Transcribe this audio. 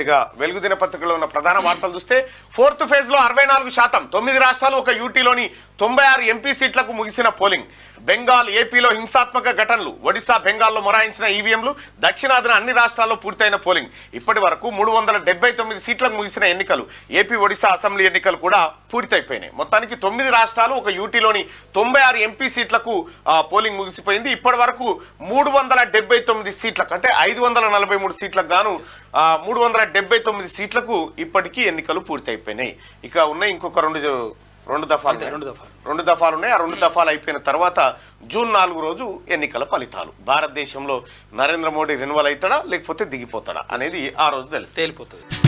ఇక వెలుగు దినపత్రికలో ఉన్న ప్రధాన వార్తలు చూస్తే ఫోర్త్ ఫేజ్ లో అరవై నాలుగు శాతం తొమ్మిది రాష్ట్రాలు ఒక యూటీలోని తొంభై ఆరు ఎంపీ సీట్లకు ముగిసిన పోలింగ్ బెంగాల్ ఏపీలో హింసాత్మక ఘటనలు ఒడిశా బెంగాల్లో మొరాయించిన ఈవీఎంలు దక్షిణాదిన అన్ని రాష్ట్రాల్లో పూర్తయిన పోలింగ్ ఇప్పటి వరకు మూడు వందల డెబ్బై తొమ్మిది సీట్లకు ముగిసిన ఎన్నికలు ఏపీ ఒడిశా అసెంబ్లీ ఎన్నికలు కూడా పూర్తయిపోయినాయి మొత్తానికి తొమ్మిది రాష్ట్రాలు ఒక యూటీలోని తొంభై ఆరు ఎంపీ సీట్లకు ఆ, పోలింగ్ ముగిసిపోయింది ఇప్పటి వరకు మూడు వందల డెబ్బై తొమ్మిది సీట్లకు అంటే ఐదు వందల నలభై మూడు సీట్లకు గాను ఆ, మూడు వందల డెబ్బై తొమ్మిది సీట్లకు ఇప్పటికీ ఎన్నికలు పూర్తయిపోయినాయి ఇక ఉన్నాయి ఇంకొక రెండు జ- రెండు దఫాలు అంతే, ఉన్నాయి. రెండు దఫాలు. రెండు దఫాలు ఉన్నాయి ఆ రెండు దఫాలు అయిపోయిన తర్వాత జూన్ నాలుగు రోజు ఎన్నికల ఫలితాలు భారతదేశంలో నరేంద్ర మోడీ రెన్యువల్ అవుతాడా లేకపోతే దిగిపోతాడా అనేది ఆ రోజు తెలుస్తుంది తేలిపోతుంది